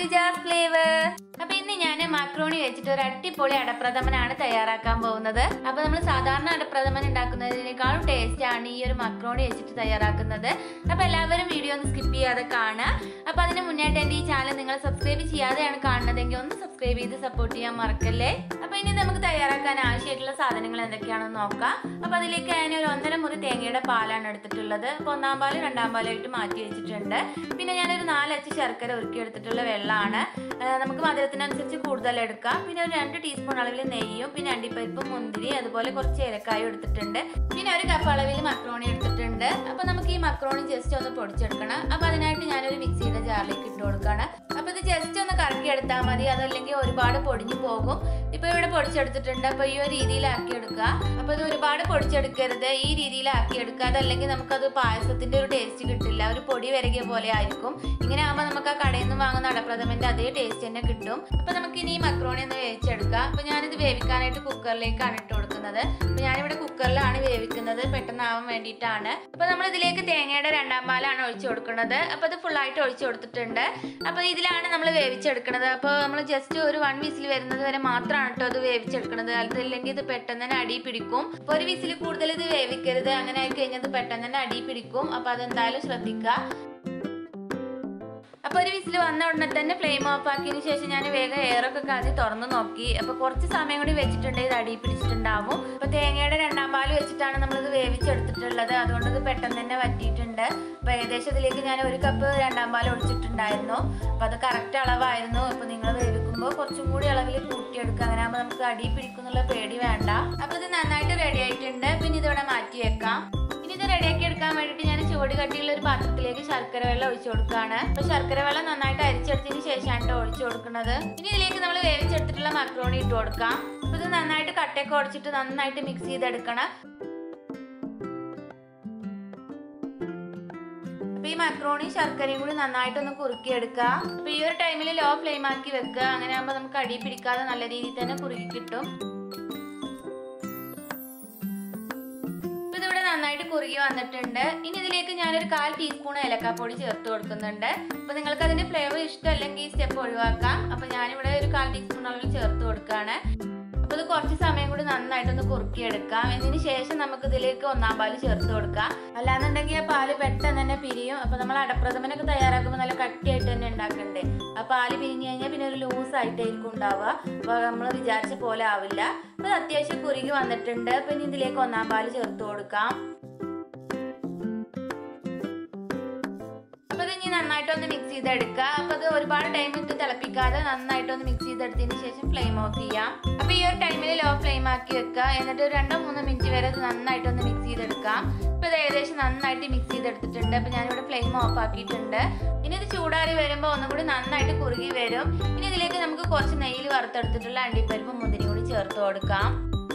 Lija's flavour അപ്പൊ ഇന്ന് ഞാൻ മക്രോണി വെച്ചിട്ട് ഒരു അടിപൊളി അടപ്രഥമനാണ് തയ്യാറാക്കാൻ പോകുന്നത് അപ്പൊ നമ്മൾ സാധാരണ അടപ്രഥമൻ ഉണ്ടാക്കുന്നതിനേക്കാളും ടേസ്റ്റ് ആണ് ഈ ഒരു മക്രോണി വെച്ചിട്ട് തയ്യാറാക്കുന്നത് അപ്പൊ എല്ലാവരും വീഡിയോ ഒന്ന് സ്കിപ്പ് ചെയ്യാതെ കാണുക അപ്പൊ അതിന് മുന്നായിട്ട് എന്റെ ഈ ചാനൽ നിങ്ങൾ സബ്സ്ക്രൈബ് ചെയ്യാതെയാണ് കാണുന്നതെങ്കിൽ ഒന്ന് സബ്സ്ക്രൈബ് ചെയ്ത് സപ്പോർട്ട് ചെയ്യാൻ മറക്കല്ലേ അപ്പൊ ഇനി നമുക്ക് തയ്യാറാക്കാൻ ആവശ്യമായിട്ടുള്ള സാധനങ്ങൾ എന്തൊക്കെയാണെന്ന് നോക്കാം അപ്പൊ അതിലേക്ക് ഞാൻ ഒരു ഒന്നര മുറി തേങ്ങയുടെ പാലാണ് എടുത്തിട്ടുള്ളത് അപ്പൊ ഒന്നാം പാല് രണ്ടാം പാലായിട്ട് മാറ്റി വെച്ചിട്ടുണ്ട് പിന്നെ ഞാനൊരു നാലച്ച് ശർക്കര ഉരുക്കി എടുത്തിട്ടുള്ള വെള്ളമാണ് ആ, നമുക്ക് മധുരത്തിനനുസരിച്ച് കൂടുതൽ എടുക്കാം പിന്നെ ഒരു രണ്ട് ടീസ്പൂൺ അളവിൽ നെയ്യും പിന്നെ അണ്ടിപ്പരിപ്പും മുന്തിരി അതുപോലെ കുറച്ച് ഏലക്കായും എടുത്തിട്ടുണ്ട് പിന്നെ ഒരു കപ്പ് അളവിൽ മക്രോണി എടുത്തിട്ടുണ്ട് അപ്പൊ നമുക്ക് ഈ മക്രോണി ജസ്റ്റ് ഒന്ന് പൊടിച്ചെടുക്കണം അപ്പൊ അതിനായിട്ട് ഞാനൊരു മിക്സിയുടെ ജാറിലേക്ക് ഇട്ട് കൊടുക്കണം അപ്പൊ ഇത് ജസ്റ്റ് ഒന്ന് കറക്കി എടുത്താൽ മതി അതല്ലെങ്കിൽ ഒരുപാട് പൊടിഞ്ഞു പോകും ഇപ്പൊ ഇവിടെ പൊടിച്ചെടുത്തിട്ടുണ്ട് അപ്പൊ ഈ ഒരു രീതിയിലാക്കി എടുക്കുക അപ്പൊ ഇത് ഒരുപാട് പൊടിച്ചെടുക്കരുത് ഈ രീതിയിലാക്കി എടുക്കുക അതല്ലെങ്കിൽ നമുക്കത് പായസത്തിന്റെ ഒരു ടേസ്റ്റ് കിട്ടില്ല ഒരു പൊടി വരകിയ പോലെ ആയിരിക്കും ഇങ്ങനെ ആകുമ്പോൾ നമുക്ക് ആ കടയിൽ നിന്ന് വാങ്ങുന്ന അടപ്രഥമന്റെ അതേ ടേസ്റ്റ് തന്നെ കിട്ടും അപ്പൊ നമുക്ക് ഇനി ഈ മക്രോണി ഒന്ന് വേവിച്ചെടുക്കാം അപ്പൊ ഞാനിത് വേവിക്കാനായിട്ട് കുക്കറിലേക്കാണ് ഇട്ട് കൊടുക്കുന്നത് അപ്പൊ ഞാനിവിടെ കുക്കറിലാണ് വേവിക്കുന്നത് പെട്ടെന്നാവാൻ വേണ്ടിയിട്ടാണ് അപ്പൊ നമ്മൾ ഇതിലേക്ക് തേങ്ങയുടെ രണ്ടാം പാലാണ് ഒഴിച്ചു കൊടുക്കുന്നത് അപ്പൊ അത് full ആയിട്ട് ഒഴിച്ചു കൊടുത്തിട്ടുണ്ട് അപ്പൊ ഇതിലാണ് നമ്മൾ വേവിച്ചെടുക്കുന്നത് അപ്പൊ നമ്മൾ ജസ്റ്റ് ഒരു വൺ വിസിൽ വരുന്നത് വരെ മാത്രമാണ് കേട്ടോ അത് വേവിച്ചെടുക്കുന്നത് അതില്ലെങ്കിൽ ഇത് പെട്ടെന്ന് തന്നെ അടി പിടിക്കും അപ്പൊ ഒരു വിസിൽ കൂടുതൽ ഇത് വേവിക്കരുത് അങ്ങനെ ആയി കഴിഞ്ഞാൽ ഇത് പെട്ടെന്ന് തന്നെ അടി പിടിക്കും അപ്പൊ അതെന്തായാലും ശ്രദ്ധിക്കുക അപ്പൊ ഒരു വിസിൽ വന്ന ഉടനെ തന്നെ ഫ്ലെയിം ഓഫ് ആക്കിയതിന് ശേഷം ഞാൻ വേഗം എയറൊക്കെ കാതി തുറന്നു നോക്കി അപ്പൊ കുറച്ച് സമയം കൂടി വെച്ചിട്ടുണ്ടെങ്കിൽ ഇത് അടി പിടിച്ചിട്ടുണ്ടാവും അപ്പൊ തേങ്ങയുടെ രണ്ടാം പാല് വെച്ചിട്ടാണ് നമ്മളിത് വേവിച്ചെടുത്തിട്ടുള്ളത് അതുകൊണ്ട് ഇത് പെട്ടെന്ന് തന്നെ വറ്റിയിട്ടുണ്ട് അപ്പൊ ഏകദേശം ഇതിലേക്ക് ഞാൻ ഒരു കപ്പ് രണ്ടാം പാൽ ഒഴിച്ചിട്ടുണ്ടായിരുന്നു അപ്പൊ അത് കറക്റ്റ് അളവായിരുന്നു അപ്പൊ നിങ്ങൾ വേവിക്കുമ്പോൾ കുറച്ചും കൂടി അളവിൽ കൂട്ടിയെടുക്കുക അങ്ങനെ ആകുമ്പോൾ നമുക്ക് അടി പിടിക്കുന്നുള്ള പേടി വേണ്ട അപ്പൊ ഇത് നന്നായിട്ട് റെഡി ആയിട്ടുണ്ട് പിന്നെ ഇതിവിടെ മാറ്റി വെക്കാം ഇനി ഇത് റെഡിയാക്കി എടുക്കാൻ വേണ്ടിയിട്ട് ഞാൻ ചുവട് കട്ടിയുള്ള ഒരു പാത്രത്തിലേക്ക് ശർക്കര വെള്ളം ഒഴിച്ചു കൊടുക്കുകയാണ് അപ്പൊ ശർക്കര വെള്ളം നന്നായിട്ട് അരിച്ചെടുത്തതിന് ശേഷമാണ് ട്ടോ ഒഴിച്ചു കൊടുക്കുന്നത് ഇനി ഇതിലേക്ക് നമ്മൾ വേവിച്ചെടുത്തിട്ടുള്ള മക്രോണി ഇട്ട് കൊടുക്കാം അപ്പൊ ഇത് നന്നായിട്ട് കട്ടയൊക്കെ ഉടച്ചിട്ട് നന്നായിട്ട് മിക്സ് ചെയ്തെടുക്കണം അപ്പൊ ഈ മക്രോണി ശർക്കരയും കൂടി നന്നായിട്ടൊന്ന് കുറുക്കിയെടുക്കുക അപ്പൊ ഈ ഒരു ടൈമിൽ ലോ ഫ്ലെയിം ആക്കി വെക്കുക അങ്ങനെ ആകുമ്പോൾ നമുക്ക് അടി പിടിക്കാതെ നല്ല രീതിയിൽ തന്നെ കുറുക്കി കിട്ടും ഇപ്പൊ ഇതിവിടെ നന്നായിട്ട് കുറുകി വന്നിട്ടുണ്ട് ഇനി ഇതിലേക്ക് ഞാനൊരു കാൽ ടീസ്പൂൺ ഏലക്കാപ്പൊടി ചേർത്ത് കൊടുക്കുന്നുണ്ട് അപ്പൊ നിങ്ങൾക്ക് അതിന്റെ ഫ്ലേവർ ഇഷ്ടമല്ലെങ്കിൽ ഈ സ്റ്റെപ്പ് ഒഴിവാക്കാം അപ്പൊ ഞാനിവിടെ ഒരു കാൽ ടീസ്പൂൺ അളവിൽ ചേർത്ത് കൊടുക്കുകയാണ് അപ്പൊ ഇത് കുറച്ച് സമയം കൂടി നന്നായിട്ടൊന്ന് കുറുക്കിയെടുക്കാം ഇതിന് ശേഷം നമുക്ക് ഇതിലേക്ക് ഒന്നാം പാല് ചേർത്ത് കൊടുക്കാം അല്ലാന്നുണ്ടെങ്കിൽ ആ പാല് പെട്ടെന്ന് തന്നെ പിരിയും അപ്പൊ നമ്മൾ അടപ്രഥമനൊക്കെ തയ്യാറാക്കുമ്പോൾ നല്ല കട്ടിയായിട്ട് തന്നെ ഉണ്ടാക്കണ്ടേ ആ പാല് പിരിഞ്ഞു കഴിഞ്ഞാൽ പിന്നെ ഒരു ലൂസ് ആയിട്ടായിരിക്കും ഉണ്ടാവുക അപ്പൊ നമ്മൾ വിചാരിച്ച പോലെ ആവില്ല അപ്പൊ ഇത് അത്യാവശ്യം കുറുകി വന്നിട്ടുണ്ട് പിന്നെ ഇതിലേക്ക് ഒന്നാം പാല് ചേർത്ത് കൊടുക്കാം അപ്പൊ ഇത് ഇനി നന്നായിട്ടൊന്ന് മിക്സ് ചെയ്തെടുക്കുക അപ്പൊ അത് ഒരുപാട് ടൈം ഇട്ട് തിളപ്പിക്കാതെ നന്നായിട്ടൊന്ന് മിക്സ് ചെയ്തെടുത്തതിന് ശേഷം ഫ്ലെയിം ഓഫ് ചെയ്യാം അപ്പൊ ഈ ഒരു ടൈമിൽ ലോ ഫ്ലെയിം ആക്കി വെക്കുക എന്നിട്ട് ഒരു രണ്ടോ മൂന്നോ മിനിറ്റ് വരെ അത് നന്നായിട്ടൊന്ന് മിക്സ് ചെയ്തെടുക്കാം ഇപ്പൊ ഇത് ഏകദേശം നന്നായിട്ട് മിക്സ് ചെയ്തെടുത്തിട്ടുണ്ട് അപ്പൊ ഞാനിവിടെ ഫ്ലെയിം ഓഫ് ആക്കിയിട്ടുണ്ട് ഇനി ഇത് ചൂടാറി വരുമ്പോൾ ഒന്നും കൂടി നന്നായിട്ട് കുറുകി വരും ഇനി ഇതിലേക്ക് നമുക്ക് കുറച്ച് നെയ്യിൽ വറുത്തെടുത്തിട്ടുള്ള അണ്ടിപ്പരിപ്പും മുന്തിരി കൂടി ചേർത്ത് കൊടുക്കാം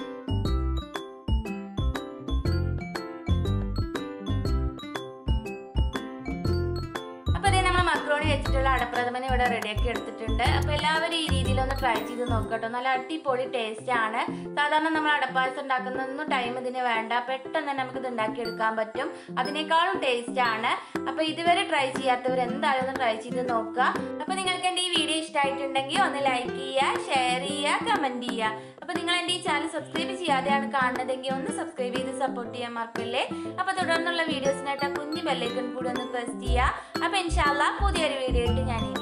അപ്പൊ ഇതേ നമ്മൾ മക്രോണി വെച്ചിട്ടുള്ള അടപ്രഥമനെ ഇവിടെ റെഡിയാക്കി എടുത്തിട്ടുണ്ട് അപ്പൊ എല്ലാവരും ഈ രീതിയിൽ ഒന്ന് ട്രൈ ചെയ്ത് നോക്കട്ടോ നല്ല അടിപൊളി ടേസ്റ്റ് ആണ് സാധാരണ നമ്മൾ അടപ്പായസം ഉണ്ടാക്കുന്നൊന്നും ടൈം ഇതിന് വേണ്ട പെട്ടെന്ന് തന്നെ നമുക്ക് ഇത് ഉണ്ടാക്കിയെടുക്കാൻ പറ്റും അതിനേക്കാളും ടേസ്റ്റ് ആണ് അപ്പൊ ഇതുവരെ ട്രൈ ചെയ്യാത്തവർ എന്തായാലും ഒന്ന് ട്രൈ ചെയ്ത് നോക്കുക അപ്പൊ നിങ്ങൾക്ക് എന്റെ ഈ വീഡിയോ ഇഷ്ടമായിട്ടുണ്ടെങ്കിൽ ഒന്ന് ലൈക്ക് ചെയ്യുക ഷെയർ ചെയ്യുക കമന്റ് ചെയ്യുക അപ്പൊ നിങ്ങൾ എന്റെ ഈ ചാനൽ സബ്സ്ക്രൈബ് ചെയ്യാതെയാണ് കാണുന്നതെങ്കിൽ ഒന്ന് സബ്സ്ക്രൈബ് ചെയ്ത് സപ്പോർട്ട് ചെയ്യാൻ മറക്കല്ലേ അപ്പൊ തുടർന്നുള്ള വീഡിയോസിനായിട്ട് ആ കുഞ്ഞു ബെല്ലൈക്കൺ കൂടി ഒന്ന് പ്രസ് ചെയ്യുക അപ്പൊ ഇൻഷാല്ല പുതിയൊരു വീഡിയോ ആയിട്ട് ഞാൻ